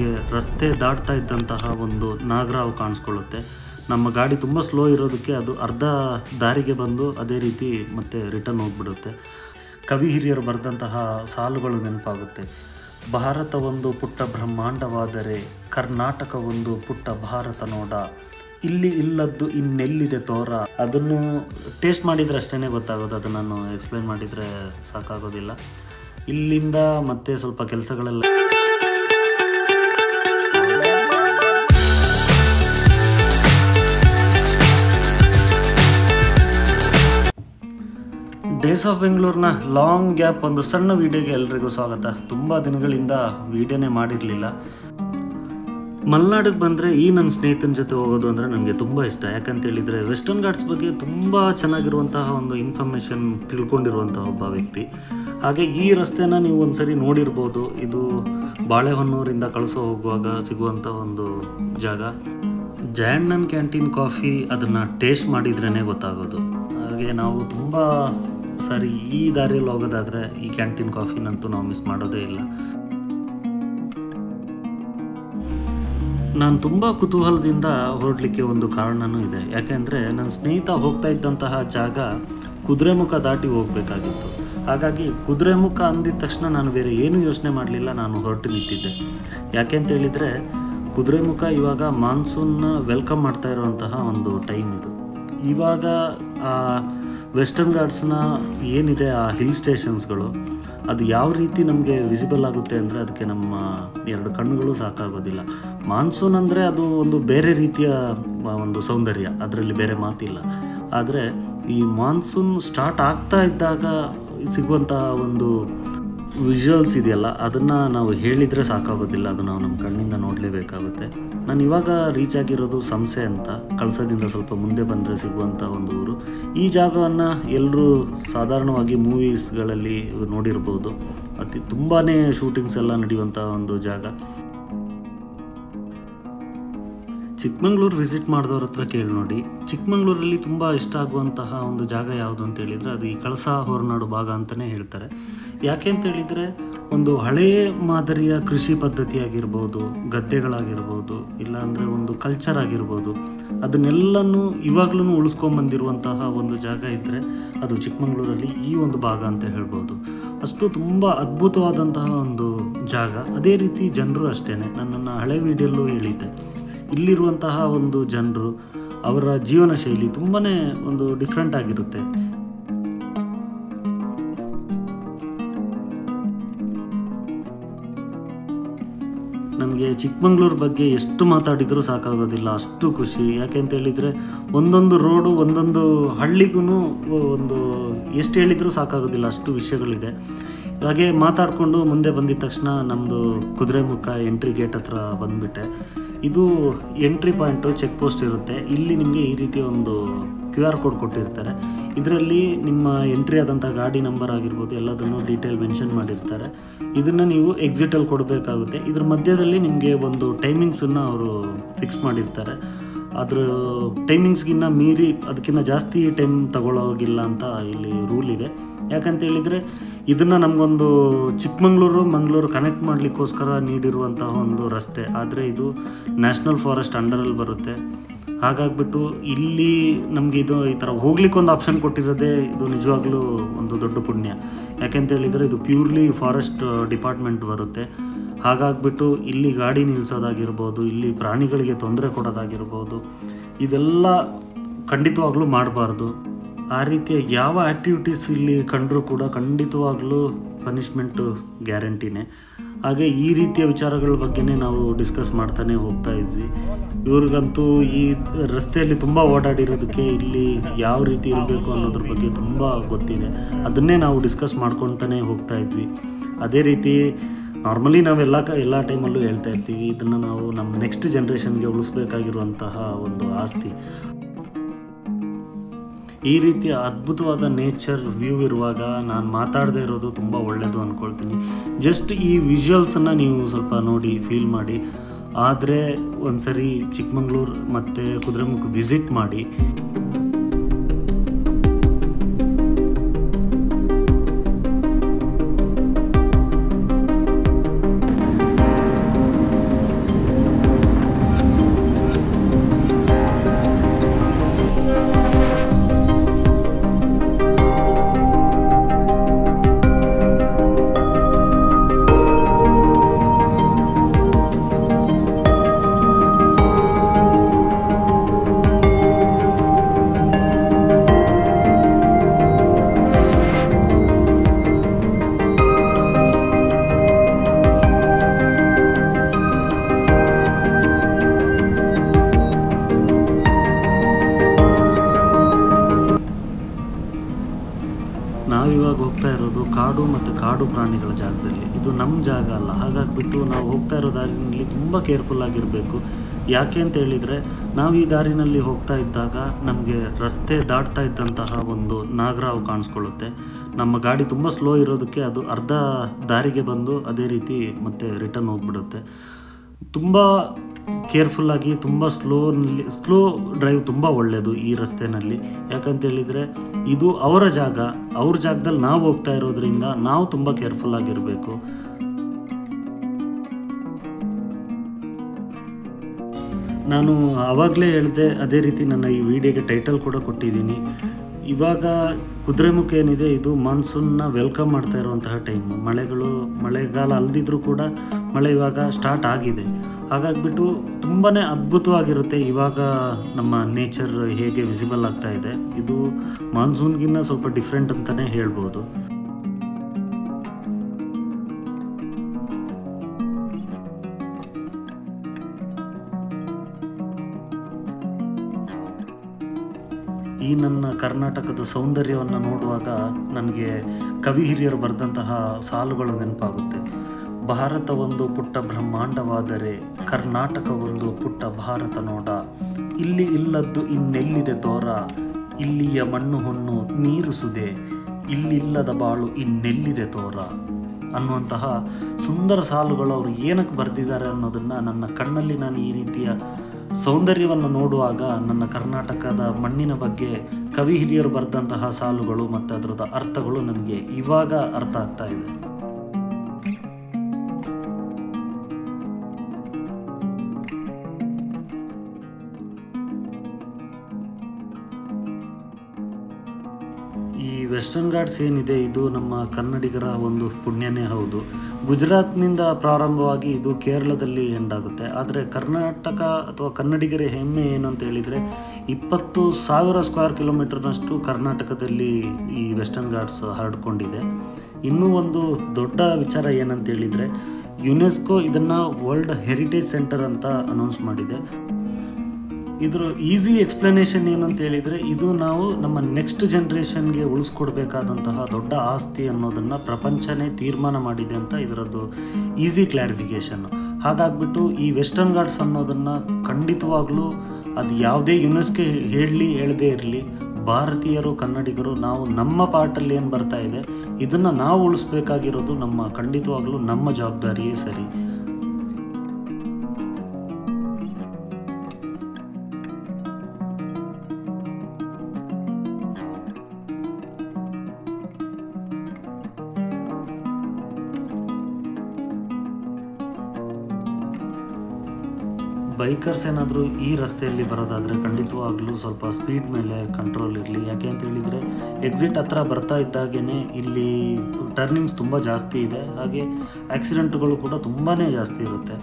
ನಮಗೆ ರಸ್ತೆ ದಾಟ್ತಾ ಇದ್ದಂತಹ ಒಂದು ನಾಗರಾವು ಕಾಣಿಸ್ಕೊಳ್ಳುತ್ತೆ ನಮ್ಮ ಗಾಡಿ ತುಂಬ ಸ್ಲೋ ಇರೋದಕ್ಕೆ ಅದು ಅರ್ಧ ದಾರಿಗೆ ಬಂದು ಅದೇ ರೀತಿ ಮತ್ತೆ ರಿಟರ್ನ್ ಹೋಗ್ಬಿಡುತ್ತೆ ಕವಿ ಹಿರಿಯರು ಬರೆದಂತಹ ಸಾಲುಗಳು ನೆನಪಾಗುತ್ತೆ ಭಾರತ ಒಂದು ಪುಟ್ಟ ಬ್ರಹ್ಮಾಂಡವಾದರೆ ಕರ್ನಾಟಕ ಒಂದು ಪುಟ್ಟ ಭಾರತ ನೋಡ ಇಲ್ಲಿ ಇಲ್ಲದ್ದು ಇನ್ನೆಲ್ಲಿದೆ ತೋರ ಅದನ್ನು ಟೇಸ್ಟ್ ಮಾಡಿದರೆ ಅಷ್ಟೇ ಗೊತ್ತಾಗೋದು ಅದು ನಾನು ಎಕ್ಸ್ಪ್ಲೈನ್ ಮಾಡಿದರೆ ಸಾಕಾಗೋದಿಲ್ಲ ಇಲ್ಲಿಂದ ಮತ್ತೆ ಸ್ವಲ್ಪ ಕೆಲಸಗಳೆಲ್ಲ ಡೇಸ್ ಆಫ್ ಬೆಂಗಳೂರಿನ ಲಾಂಗ್ ಗ್ಯಾಪ್ ಒಂದು ಸಣ್ಣ ವಿಡಿಯೋಗೆ ಎಲ್ರಿಗೂ ಸ್ವಾಗತ ತುಂಬ ದಿನಗಳಿಂದ ವಿಡಿಯೋನೇ ಮಾಡಿರಲಿಲ್ಲ ಮಲೆನಾಡಿಗೆ ಬಂದರೆ ಈ ನನ್ನ ಸ್ನೇಹಿತನ ಜೊತೆ ಹೋಗೋದು ಅಂದರೆ ನನಗೆ ತುಂಬ ಇಷ್ಟ ಯಾಕಂತ ಹೇಳಿದರೆ ವೆಸ್ಟರ್ನ್ ಘಾಟ್ಸ್ ಬಗ್ಗೆ ತುಂಬ ಚೆನ್ನಾಗಿರುವಂತಹ ಒಂದು ಇನ್ಫಾರ್ಮೇಷನ್ ತಿಳ್ಕೊಂಡಿರುವಂತಹ ಒಬ್ಬ ವ್ಯಕ್ತಿ ಹಾಗೆ ಈ ರಸ್ತೆನ ನೀವು ಒಂದ್ಸರಿ ನೋಡಿರ್ಬೋದು ಇದು ಬಾಳೆಹೊನ್ನೂರಿಂದ ಕಳಿಸೋ ಹೋಗುವಾಗ ಸಿಗುವಂಥ ಒಂದು ಜಾಗ ಜಯಣ್ಣನ್ ಕ್ಯಾಂಟೀನ್ ಕಾಫಿ ಅದನ್ನು ಟೇಸ್ಟ್ ಮಾಡಿದ್ರೇ ಗೊತ್ತಾಗೋದು ಹಾಗೆ ನಾವು ತುಂಬ ಸರಿ ಈ ದಾರಿಯಲ್ಲಿ ಹೋಗೋದಾದರೆ ಈ ಕ್ಯಾಂಟೀನ್ ಕಾಫಿನಂತೂ ನಾವು ಮಿಸ್ ಮಾಡೋದೇ ಇಲ್ಲ ನಾನು ತುಂಬ ಕುತೂಹಲದಿಂದ ಹೊರಡಲಿಕ್ಕೆ ಒಂದು ಕಾರಣನೂ ಇದೆ ಯಾಕೆಂದರೆ ನನ್ನ ಸ್ನೇಹಿತ ಹೋಗ್ತಾ ಇದ್ದಂತಹ ಜಾಗ ಕುದುರೆಮುಖ ದಾಟಿ ಹೋಗಬೇಕಾಗಿತ್ತು ಹಾಗಾಗಿ ಕುದುರೆಮುಖ ಅಂದಿದ ತಕ್ಷಣ ನಾನು ಬೇರೆ ಏನೂ ಯೋಚನೆ ಮಾಡಲಿಲ್ಲ ನಾನು ಹೊರಟು ನಿಂತಿದ್ದೆ ಯಾಕೆ ಅಂತ ಹೇಳಿದರೆ ಕುದುರೆಮುಖ ಇವಾಗ ಮಾನ್ಸೂನ್ನ ವೆಲ್ಕಮ್ ಮಾಡ್ತಾ ಇರುವಂತಹ ಒಂದು ಟೈಮ್ ಇದು ಇವಾಗ ಆ ವೆಸ್ಟರ್ನ್ ಘಾಟ್ಸ್ನ ಏನಿದೆ ಆ ಹಿಲ್ ಸ್ಟೇಷನ್ಸ್ಗಳು ಅದು ಯಾವ ರೀತಿ ನಮಗೆ ವಿಸಿಬಲ್ ಆಗುತ್ತೆ ಅಂದರೆ ಅದಕ್ಕೆ ನಮ್ಮ ಎರಡು ಕಣ್ಣುಗಳು ಸಾಕಾಗೋದಿಲ್ಲ ಮಾನ್ಸೂನ್ ಅಂದರೆ ಅದು ಒಂದು ಬೇರೆ ರೀತಿಯ ಆ, ಒಂದು ಸೌಂದರ್ಯ ಅದರಲ್ಲಿ ಬೇರೆ ಮಾತಿಲ್ಲ ಆದರೆ ಈ ಮಾನ್ಸೂನ್ ಸ್ಟಾರ್ಟ್ ಆಗ್ತಾ ಇದ್ದಾಗ ಸಿಗುವಂತಹ ಒಂದು ವಿಜುವಲ್ಸ್ ಇದೆಯಲ್ಲ ಅದನ್ನು ನಾವು ಹೇಳಿದರೆ ಸಾಕಾಗೋದಿಲ್ಲ ಅದು ನಾವು ನಮ್ಮ ಕಣ್ಣಿಂದ ನೋಡಲೇಬೇಕಾಗುತ್ತೆ ನಾನು ಇವಾಗ ರೀಚ್ ಆಗಿರೋದು ಸಂಸೆ ಅಂತ ಕಳಸದಿಂದ ಸ್ವಲ್ಪ ಮುಂದೆ ಬಂದರೆ ಸಿಗುವಂಥ ಒಂದು ಊರು ಈ ಜಾಗವನ್ನು ಎಲ್ಲರೂ ಸಾಧಾರಣವಾಗಿ ಮೂವೀಸ್ಗಳಲ್ಲಿ ನೋಡಿರ್ಬೋದು ಅತಿ ತುಂಬಾ ಶೂಟಿಂಗ್ಸ್ ಎಲ್ಲ ನಡೆಯುವಂಥ ಒಂದು ಜಾಗ ಚಿಕ್ಕಮಂಗ್ಳೂರು ವಿಸಿಟ್ ಮಾಡಿದವ್ರ ಹತ್ರ ಕೇಳಿ ನೋಡಿ ಚಿಕ್ಕಮಂಗ್ಳೂರಲ್ಲಿ ತುಂಬ ಇಷ್ಟ ಆಗುವಂತಹ ಒಂದು ಜಾಗ ಯಾವುದು ಅಂತ ಹೇಳಿದರೆ ಅದು ಈ ಕಳಸ ಹೊರನಾಡು ಭಾಗ ಅಂತಲೇ ಹೇಳ್ತಾರೆ ಯಾಕೆ ಅಂತ ಹೇಳಿದರೆ ಒಂದು ಹಳೆಯ ಮಾದರಿಯ ಕೃಷಿ ಪದ್ಧತಿ ಆಗಿರ್ಬೋದು ಗದ್ದೆಗಳಾಗಿರ್ಬೋದು ಇಲ್ಲಾಂದರೆ ಒಂದು ಕಲ್ಚರ್ ಆಗಿರ್ಬೋದು ಅದನ್ನೆಲ್ಲನೂ ಇವಾಗಲೂ ಉಳಿಸ್ಕೊಂಬಂದಿರುವಂತಹ ಒಂದು ಜಾಗ ಇದ್ದರೆ ಅದು ಚಿಕ್ಕಮಂಗ್ಳೂರಲ್ಲಿ ಈ ಒಂದು ಭಾಗ ಅಂತ ಹೇಳ್ಬೋದು ಅಷ್ಟು ತುಂಬ ಅದ್ಭುತವಾದಂತಹ ಒಂದು ಜಾಗ ಅದೇ ರೀತಿ ಜನರು ಅಷ್ಟೇ ನನ್ನನ್ನು ಹಳೆ ವಿಡಿಯೋಲ್ಲೂ ಹೇಳಿದ್ದೆ ಇಲ್ಲಿರುವಂತಹ ಒಂದು ಜನರು ಅವರ ಜೀವನ ಶೈಲಿ ತುಂಬಾ ಒಂದು ಡಿಫ್ರೆಂಟ್ ಆಗಿರುತ್ತೆ ನನಗೆ ಚಿಕ್ಕಮಂಗ್ಳೂರು ಬಗ್ಗೆ ಎಷ್ಟು ಮಾತಾಡಿದರೂ ಸಾಕಾಗೋದಿಲ್ಲ ಅಷ್ಟು ಖುಷಿ ಯಾಕೆ ಅಂತ ಹೇಳಿದರೆ ಒಂದೊಂದು ರೋಡು ಒಂದೊಂದು ಹಳ್ಳಿಗೂ ಒಂದು ಎಷ್ಟು ಹೇಳಿದರೂ ಸಾಕಾಗೋದಿಲ್ಲ ಅಷ್ಟು ವಿಷಯಗಳಿದೆ ಹಾಗೆ ಮಾತಾಡಿಕೊಂಡು ಮುಂದೆ ಬಂದಿದ ತಕ್ಷಣ ನಮ್ಮದು ಕುದುರೆಮುಖ ಎಂಟ್ರಿ ಗೇಟ್ ಹತ್ರ ಬಂದುಬಿಟ್ಟೆ ಇದು ಎಂಟ್ರಿ ಪಾಯಿಂಟು ಚೆಕ್ ಪೋಸ್ಟ್ ಇರುತ್ತೆ ಇಲ್ಲಿ ನಿಮಗೆ ಈ ರೀತಿಯ ಒಂದು ಕ್ಯೂ ಆರ್ ಕೋಡ್ ಕೊಟ್ಟಿರ್ತಾರೆ ಇದರಲ್ಲಿ ನಿಮ್ಮ ಎಂಟ್ರಿ ಆದಂಥ ಗಾಡಿ ನಂಬರ್ ಆಗಿರ್ಬೋದು ಎಲ್ಲದನ್ನು ಡೀಟೇಲ್ ಮೆನ್ಷನ್ ಮಾಡಿರ್ತಾರೆ ಇದನ್ನು ನೀವು ಎಕ್ಸಿಟಲ್ಲಿ ಕೊಡಬೇಕಾಗುತ್ತೆ ಇದ್ರ ಮಧ್ಯದಲ್ಲಿ ನಿಮಗೆ ಒಂದು ಟೈಮಿಂಗ್ಸನ್ನು ಅವರು ಫಿಕ್ಸ್ ಮಾಡಿರ್ತಾರೆ ಅದ್ರ ಟೈಮಿಂಗ್ಸ್ಗಿನ್ನ ಮೀರಿ ಅದಕ್ಕಿಂತ ಜಾಸ್ತಿ ಟೈಮ್ ತಗೊಳ್ಳೋಗಿಲ್ಲ ಅಂತ ಇಲ್ಲಿ ರೂಲ್ ಇದೆ ಯಾಕಂತ ಹೇಳಿದರೆ ಇದನ್ನು ನಮಗೊಂದು ಚಿಕ್ಕಮಂಗ್ಳೂರು ಮಂಗಳೂರು ಕನೆಕ್ಟ್ ಮಾಡಲಿಕ್ಕೋಸ್ಕರ ನೀಡಿರುವಂತಹ ಒಂದು ರಸ್ತೆ ಆದರೆ ಇದು ನ್ಯಾಷನಲ್ ಫಾರೆಸ್ಟ್ ಅಂಡರಲ್ಲಿ ಬರುತ್ತೆ ಹಾಗಾಗ್ಬಿಟ್ಟು ಇಲ್ಲಿ ನಮಗೆ ಇದು ಈ ಥರ ಹೋಗ್ಲಿಕ್ಕೆ ಒಂದು ಆಪ್ಷನ್ ಕೊಟ್ಟಿರೋದೇ ಇದು ನಿಜವಾಗ್ಲೂ ಒಂದು ದೊಡ್ಡ ಪುಣ್ಯ ಯಾಕೆಂತ ಹೇಳಿದರೆ ಇದು ಪ್ಯೂರ್ಲಿ ಫಾರೆಸ್ಟ್ ಡಿಪಾರ್ಟ್ಮೆಂಟ್ ಬರುತ್ತೆ ಹಾಗಾಗ್ಬಿಟ್ಟು ಇಲ್ಲಿ ಗಾಡಿ ನಿಲ್ಲಿಸೋದಾಗಿರ್ಬೋದು ಇಲ್ಲಿ ಪ್ರಾಣಿಗಳಿಗೆ ತೊಂದರೆ ಕೊಡೋದಾಗಿರ್ಬೋದು ಇದೆಲ್ಲ ಖಂಡಿತವಾಗ್ಲೂ ಮಾಡಬಾರ್ದು ಆ ರೀತಿಯ ಯಾವ ಆ್ಯಕ್ಟಿವಿಟೀಸ್ ಇಲ್ಲಿ ಕಂಡರೂ ಕೂಡ ಖಂಡಿತವಾಗ್ಲೂ ಪನಿಷ್ಮೆಂಟು ಗ್ಯಾರಂಟಿನೇ ಹಾಗೆ ಈ ರೀತಿಯ ವಿಚಾರಗಳ ಬಗ್ಗೆನೇ ನಾವು ಡಿಸ್ಕಸ್ ಮಾಡ್ತಾನೆ ಹೋಗ್ತಾ ಇದ್ವಿ ಇವ್ರಿಗಂತೂ ಈ ರಸ್ತೆಯಲ್ಲಿ ತುಂಬ ಓಡಾಡಿರೋದಕ್ಕೆ ಇಲ್ಲಿ ಯಾವ ರೀತಿ ಇರಬೇಕು ಅನ್ನೋದ್ರ ಬಗ್ಗೆ ತುಂಬ ಗೊತ್ತಿದೆ ಅದನ್ನೇ ನಾವು ಡಿಸ್ಕಸ್ ಮಾಡ್ಕೊತಾನೆ ಹೋಗ್ತಾ ಇದ್ವಿ ಅದೇ ರೀತಿ ನಾರ್ಮಲಿ ನಾವೆಲ್ಲ ಕ ಎಲ್ಲ ಟೈಮಲ್ಲೂ ಹೇಳ್ತಾ ಇರ್ತೀವಿ ಇದನ್ನು ನಾವು ನಮ್ಮ ನೆಕ್ಸ್ಟ್ ಜನ್ರೇಷನ್ಗೆ ಉಳಿಸ್ಬೇಕಾಗಿರುವಂತಹ ಒಂದು ಆಸ್ತಿ ಈ ರೀತಿಯ ಅದ್ಭುತವಾದ ನೇಚರ್ ವ್ಯೂ ಇರುವಾಗ ನಾನು ಮಾತಾಡದೇ ಇರೋದು ತುಂಬ ಒಳ್ಳೆಯದು ಅಂದ್ಕೊಳ್ತೀನಿ ಜಸ್ಟ್ ಈ ವಿಜುವಲ್ಸನ್ನು ನೀವು ಸ್ವಲ್ಪ ನೋಡಿ ಫೀಲ್ ಮಾಡಿ ಆದರೆ ಒಂದ್ಸರಿ ಚಿಕ್ಕಮಂಗ್ಳೂರು ಮತ್ತು ಕುದುರೆಮುಖ ವಿಸಿಟ್ ಮಾಡಿ ಕಾಡು ಮತ್ತು ಕಾಡು ಪ್ರಾಣಿಗಳ ಜಾಗದಲ್ಲಿ ಇದು ನಮ್ಮ ಜಾಗ ಅಲ್ಲ ಹಾಗಾಗಿಬಿಟ್ಟು ನಾವು ಹೋಗ್ತಾ ಇರೋ ದಾರಿನಲ್ಲಿ ತುಂಬ ಕೇರ್ಫುಲ್ ಆಗಿರಬೇಕು ಯಾಕೆ ಅಂತ ಹೇಳಿದರೆ ನಾವು ಈ ದಾರಿನಲ್ಲಿ ಹೋಗ್ತಾ ಇದ್ದಾಗ ನಮಗೆ ರಸ್ತೆ ದಾಟ್ತಾ ಇದ್ದಂತಹ ಒಂದು ನಾಗರಾವು ಕಾಣಿಸ್ಕೊಳ್ಳುತ್ತೆ ನಮ್ಮ ಗಾಡಿ ತುಂಬ ಸ್ಲೋ ಇರೋದಕ್ಕೆ ಅದು ಅರ್ಧ ದಾರಿಗೆ ಬಂದು ಅದೇ ರೀತಿ ಮತ್ತೆ ರಿಟರ್ನ್ ಹೋಗ್ಬಿಡುತ್ತೆ ತುಂಬ ಕೇರ್ಫುಲ್ಲಾಗಿ ತುಂಬ ಸ್ಲೋನಲ್ಲಿ ಸ್ಲೋ ಡ್ರೈವ್ ತುಂಬ ಒಳ್ಳೆಯದು ಈ ರಸ್ತೆನಲ್ಲಿ ಯಾಕಂತ ಹೇಳಿದರೆ ಇದು ಅವರ ಜಾಗ ಅವ್ರ ಜಾಗದಲ್ಲಿ ನಾವು ಹೋಗ್ತಾ ಇರೋದ್ರಿಂದ ನಾವು ತುಂಬ ಕೇರ್ಫುಲ್ ಆಗಿರಬೇಕು ನಾನು ಆವಾಗಲೇ ಹೇಳಿದೆ ಅದೇ ರೀತಿ ನನ್ನ ಈ ವಿಡಿಯೋಗೆ ಟೈಟಲ್ ಕೂಡ ಕೊಟ್ಟಿದ್ದೀನಿ ಇವಾಗ ಕುದುರೆಮುಖ ಏನಿದೆ ಇದು ಮಾನ್ಸೂನ್ನ ವೆಲ್ಕಮ್ ಮಾಡ್ತಾ ಇರುವಂತಹ ಟೈಮ್ ಮಳೆಗಳು ಮಳೆಗಾಲ ಅಲ್ದಿದ್ರೂ ಕೂಡ ಮಳೆ ಇವಾಗ ಸ್ಟಾರ್ಟ್ ಆಗಿದೆ ಹಾಗಾಗ್ಬಿಟ್ಟು ತುಂಬಾ ಅದ್ಭುತವಾಗಿರುತ್ತೆ ಇವಾಗ ನಮ್ಮ ನೇಚರ್ ಹೇಗೆ ವಿಸಿಬಲ್ ಆಗ್ತಾ ಇದೆ ಇದು ಮಾನ್ಸೂನ್ಗಿನ್ನ ಸ್ವಲ್ಪ ಡಿಫ್ರೆಂಟ್ ಅಂತಲೇ ಹೇಳ್ಬೋದು ಈ ನನ್ನ ಕರ್ನಾಟಕದ ಸೌಂದರ್ಯವನ್ನು ನೋಡುವಾಗ ನನಗೆ ಕವಿ ಹಿರಿಯರು ಬರೆದಂತಹ ಸಾಲುಗಳು ನೆನಪಾಗುತ್ತೆ ಭಾರತ ಒಂದು ಪುಟ್ಟ ಬ್ರಹ್ಮಾಂಡವಾದರೆ ಕರ್ನಾಟಕ ಒಂದು ಪುಟ್ಟ ಭಾರತ ನೋಡ ಇಲ್ಲಿ ಇಲ್ಲದ್ದು ಇನ್ನೆಲ್ಲಿದೆ ತೋರ ಇಲ್ಲಿಯ ಮಣ್ಣು ಹೊನ್ನು ನೀರು ಸುದೆ ಇಲ್ಲಿಲ್ಲದ ಬಾಳು ಇನ್ನೆಲ್ಲಿದೆ ತೋರ ಅನ್ನುವಂತಹ ಸುಂದರ ಸಾಲುಗಳು ಅವರು ಏನಕ್ಕೆ ಬರೆದಿದ್ದಾರೆ ಅನ್ನೋದನ್ನು ನನ್ನ ಕಣ್ಣಲ್ಲಿ ನಾನು ಈ ರೀತಿಯ ಸೌಂದರ್ಯವನ್ನು ನೋಡುವಾಗ ನನ್ನ ಕರ್ನಾಟಕದ ಮಣ್ಣಿನ ಬಗ್ಗೆ ಕವಿ ಹಿರಿಯರು ಬರೆದಂತಹ ಸಾಲುಗಳು ಮತ್ತು ಅದರದ ಅರ್ಥಗಳು ನನಗೆ ಇವಾಗ ಅರ್ಥ ಆಗ್ತಾ ಇದೆ ಈ ವೆಸ್ಟರ್ನ್ ಘಾಟ್ಸ್ ಏನಿದೆ ಇದು ನಮ್ಮ ಕನ್ನಡಿಗರ ಒಂದು ಪುಣ್ಯನೇ ಹೌದು ಗುಜರಾತ್ನಿಂದ ಪ್ರಾರಂಭವಾಗಿ ಇದು ಕೇರಳದಲ್ಲಿ ಎಂಡಾಗುತ್ತೆ ಆದರೆ ಕರ್ನಾಟಕ ಅಥವಾ ಕನ್ನಡಿಗರ ಹೆಮ್ಮೆ ಏನು ಅಂತ ಹೇಳಿದರೆ ಇಪ್ಪತ್ತು ಸಾವಿರ ಸ್ಕ್ವೇರ್ ಕಿಲೋಮೀಟರ್ನಷ್ಟು ಕರ್ನಾಟಕದಲ್ಲಿ ಈ ವೆಸ್ಟರ್ನ್ ಘಾಟ್ಸ್ ಹರಡ್ಕೊಂಡಿದೆ ಇನ್ನೂ ಒಂದು ದೊಡ್ಡ ವಿಚಾರ ಏನಂತ ಹೇಳಿದರೆ ಯುನೆಸ್ಕೋ ಇದನ್ನು ವರ್ಲ್ಡ್ ಹೆರಿಟೇಜ್ ಸೆಂಟರ್ ಅಂತ ಅನೌನ್ಸ್ ಮಾಡಿದೆ ಇದ್ರ ಈಸಿ ಎಕ್ಸ್ಪ್ಲನೇಷನ್ ಏನು ಅಂತ ಹೇಳಿದರೆ ಇದು ನಾವು ನಮ್ಮ ನೆಕ್ಸ್ಟ್ ಜನ್ರೇಷನ್ಗೆ ಉಳಿಸ್ಕೊಡ್ಬೇಕಾದಂತಹ ದೊಡ್ಡ ಆಸ್ತಿ ಅನ್ನೋದನ್ನು ಪ್ರಪಂಚನೇ ತೀರ್ಮಾನ ಮಾಡಿದೆ ಅಂತ ಇದರದ್ದು ಈಸಿ ಕ್ಲಾರಿಫಿಕೇಷನ್ ಹಾಗಾಗ್ಬಿಟ್ಟು ಈ ವೆಸ್ಟರ್ನ್ ಘಾಟ್ಸ್ ಅನ್ನೋದನ್ನು ಖಂಡಿತವಾಗ್ಲೂ ಅದು ಯಾವುದೇ ಯುನೆಸ್ಗೆ ಹೇಳಲಿ ಹೇಳದೇ ಇರಲಿ ಭಾರತೀಯರು ಕನ್ನಡಿಗರು ನಾವು ನಮ್ಮ ಪಾರ್ಟಲ್ಲಿ ಏನು ಬರ್ತಾ ಇದೆ ಇದನ್ನು ನಾವು ಉಳಿಸ್ಬೇಕಾಗಿರೋದು ನಮ್ಮ ಖಂಡಿತವಾಗ್ಲೂ ನಮ್ಮ ಜವಾಬ್ದಾರಿಯೇ ಸರಿ ಬೈಕರ್ಸ್ ಏನಾದರೂ ಈ ರಸ್ತೆಯಲ್ಲಿ ಬರೋದಾದರೆ ಖಂಡಿತವಾಗ್ಲೂ ಸ್ವಲ್ಪ ಸ್ಪೀಡ್ ಮೇಲೆ ಕಂಟ್ರೋಲ್ ಇರಲಿ ಯಾಕೆ ಅಂತ ಹೇಳಿದರೆ ಎಕ್ಸಿಟ್ ಹತ್ರ ಬರ್ತಾ ಇದ್ದಾಗೇ ಇಲ್ಲಿ ಟರ್ನಿಂಗ್ಸ್ ತುಂಬ ಜಾಸ್ತಿ ಇದೆ ಹಾಗೆ ಆಕ್ಸಿಡೆಂಟ್ಗಳು ಕೂಡ ತುಂಬಾ ಜಾಸ್ತಿ ಇರುತ್ತೆ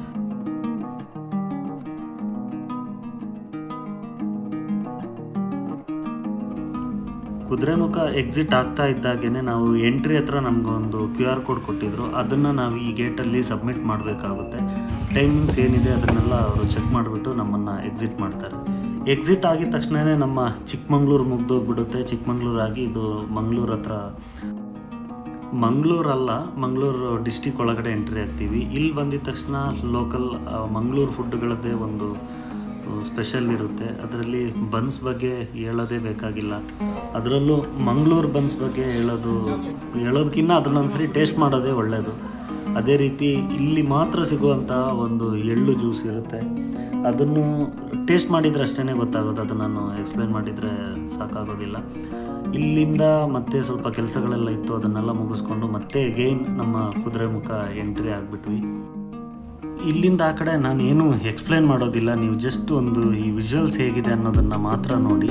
ಕುದುರೆಮುಖ ಎಕ್ಸಿಟ್ ಆಗ್ತಾ ಇದ್ದಾಗೇ ನಾವು ಎಂಟ್ರಿ ಹತ್ರ ನಮಗೊಂದು ಕ್ಯೂ ಆರ್ ಕೋಡ್ ಕೊಟ್ಟಿದ್ರು ಅದನ್ನು ನಾವು ಈ ಗೇಟಲ್ಲಿ ಸಬ್ಮಿಟ್ ಮಾಡಬೇಕಾಗುತ್ತೆ ಟೈಮಿಂಗ್ಸ್ ಏನಿದೆ ಅದನ್ನೆಲ್ಲ ಅವರು ಚೆಕ್ ಮಾಡಿಬಿಟ್ಟು ನಮ್ಮನ್ನು ಎಕ್ಸಿಟ್ ಮಾಡ್ತಾರೆ ಎಕ್ಸಿಟ್ ಆಗಿದ ತಕ್ಷಣವೇ ನಮ್ಮ ಚಿಕ್ಕಮಂಗ್ಳೂರು ಮುಗ್ದೋಗ್ಬಿಡುತ್ತೆ ಚಿಕ್ಕಮಂಗ್ಳೂರು ಆಗಿ ಇದು ಮಂಗಳೂರು ಹತ್ರ ಮಂಗಳೂರಲ್ಲ ಮಂಗಳೂರು ಡಿಸ್ಟಿಕ್ ಒಳಗಡೆ ಎಂಟ್ರಿ ಆಗ್ತೀವಿ ಇಲ್ಲಿ ಬಂದಿದ ತಕ್ಷಣ ಲೋಕಲ್ ಮಂಗಳೂರು ಫುಡ್ಗಳದ್ದೇ ಒಂದು ಸ್ಪೆಷಲ್ ಇರುತ್ತೆ ಅದರಲ್ಲಿ ಬನ್ಸ್ ಬಗ್ಗೆ ಹೇಳೋದೇ ಬೇಕಾಗಿಲ್ಲ ಅದರಲ್ಲೂ ಮಂಗಳೂರು ಬನ್ಸ್ ಬಗ್ಗೆ ಹೇಳೋದು ಹೇಳೋದಕ್ಕಿಂತ ಅದನ್ನೊಂದ್ಸರಿ ಟೇಸ್ಟ್ ಮಾಡೋದೇ ಒಳ್ಳೆಯದು ಅದೇ ರೀತಿ ಇಲ್ಲಿ ಮಾತ್ರ ಸಿಗುವಂಥ ಒಂದು ಎಳ್ಳು ಜ್ಯೂಸ್ ಇರುತ್ತೆ ಅದನ್ನು ಟೇಸ್ಟ್ ಮಾಡಿದರೆ ಅಷ್ಟೇ ಗೊತ್ತಾಗೋದು ಅದು ನಾನು ಎಕ್ಸ್ಪ್ಲೇನ್ ಮಾಡಿದರೆ ಸಾಕಾಗೋದಿಲ್ಲ ಇಲ್ಲಿಂದ ಮತ್ತೆ ಸ್ವಲ್ಪ ಕೆಲಸಗಳೆಲ್ಲ ಇತ್ತು ಅದನ್ನೆಲ್ಲ ಮುಗಿಸ್ಕೊಂಡು ಮತ್ತೆ ಅಗೈನ್ ನಮ್ಮ ಕುದುರೆಮುಖ ಎಂಟ್ರಿ ಆಗಿಬಿಟ್ವಿ ಇಲ್ಲಿಂದ ಆ ಕಡೆ ನಾನು ಏನು ಎಕ್ಸ್ಪ್ಲೇನ್ ಮಾಡೋದಿಲ್ಲ ನೀವು ಜಸ್ಟ್ ಒಂದು ಈ ವಿಜುವಲ್ಸ್ ಹೇಗಿದೆ ಅನ್ನೋದನ್ನು ಮಾತ್ರ ನೋಡಿ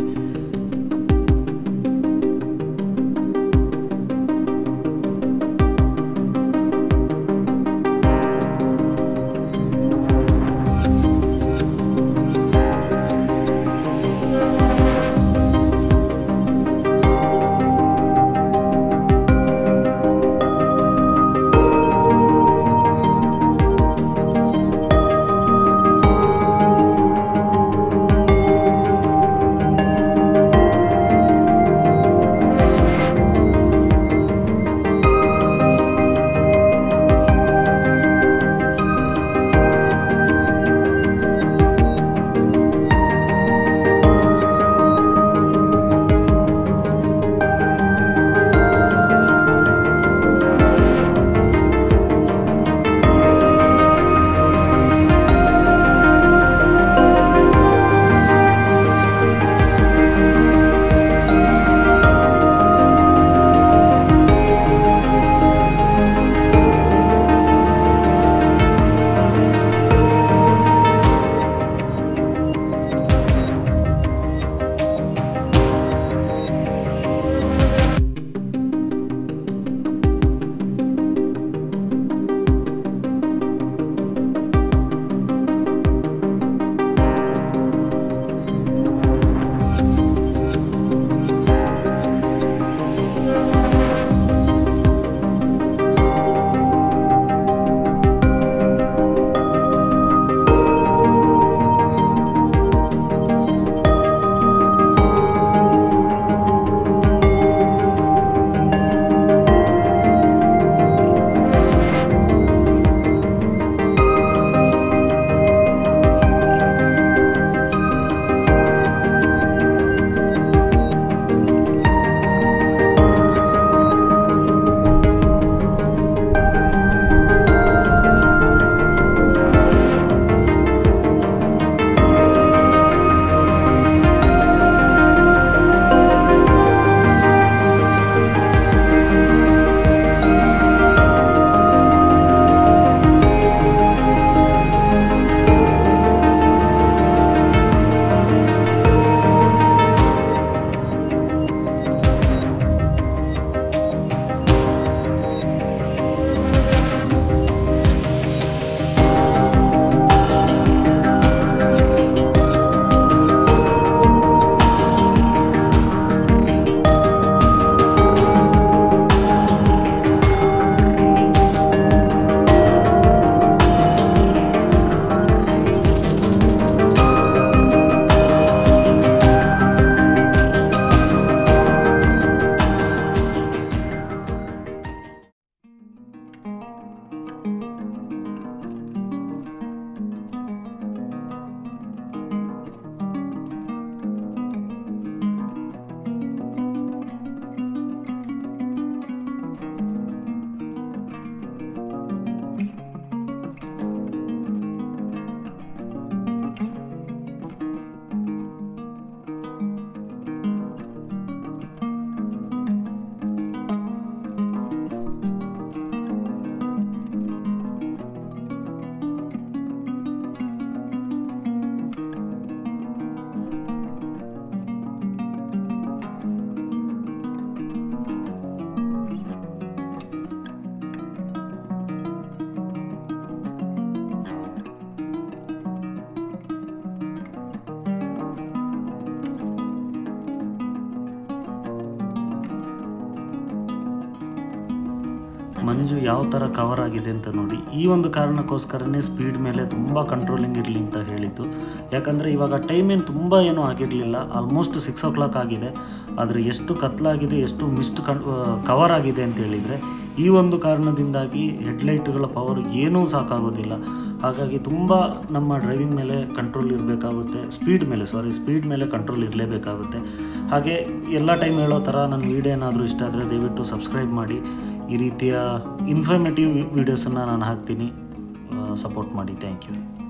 ಮಂಜು ಯಾವ ಥರ ಕವರ್ ಆಗಿದೆ ಅಂತ ನೋಡಿ ಈ ಒಂದು ಕಾರಣಕ್ಕೋಸ್ಕರನೇ ಸ್ಪೀಡ್ ಮೇಲೆ ತುಂಬ ಕಂಟ್ರೋಲಿಂಗ್ ಇರಲಿ ಅಂತ ಹೇಳಿದ್ದು ಯಾಕಂದರೆ ಇವಾಗ ಟೈಮ್ ಏನು ತುಂಬ ಏನೂ ಆಗಿರಲಿಲ್ಲ ಆಲ್ಮೋಸ್ಟ್ ಸಿಕ್ಸ್ ಓ ಕ್ಲಾಕ್ ಆಗಿದೆ ಆದರೆ ಎಷ್ಟು ಕತ್ಲಾಗಿದೆ ಎಷ್ಟು ಮಿಸ್ಟ್ ಕನ್ ಕವರ್ ಆಗಿದೆ ಅಂತ ಹೇಳಿದರೆ ಈ ಒಂದು ಕಾರಣದಿಂದಾಗಿ ಹೆಡ್ಲೈಟ್ಗಳ ಪವರ್ ಏನೂ ಸಾಕಾಗೋದಿಲ್ಲ ಹಾಗಾಗಿ ತುಂಬ ನಮ್ಮ ಡ್ರೈವಿಂಗ್ ಮೇಲೆ ಕಂಟ್ರೋಲ್ ಇರಬೇಕಾಗುತ್ತೆ ಸ್ಪೀಡ್ ಮೇಲೆ ಸಾರಿ ಸ್ಪೀಡ್ ಮೇಲೆ ಕಂಟ್ರೋಲ್ ಇರಲೇಬೇಕಾಗುತ್ತೆ ಹಾಗೆ ಎಲ್ಲ ಟೈಮ್ ಹೇಳೋ ಥರ ನನ್ನ ವೀಡಿಯೋ ಏನಾದರೂ ಇಷ್ಟ ಆದರೆ ದಯವಿಟ್ಟು ಸಬ್ಸ್ಕ್ರೈಬ್ ಮಾಡಿ ಈ ರೀತಿಯ ಇನ್ಫಾರ್ಮೇಟಿವ್ ವೀಡಿಯೋಸನ್ನು ನಾನು ಹಾಕ್ತೀನಿ ಸಪೋರ್ಟ್ ಮಾಡಿ ಥ್ಯಾಂಕ್ ಯು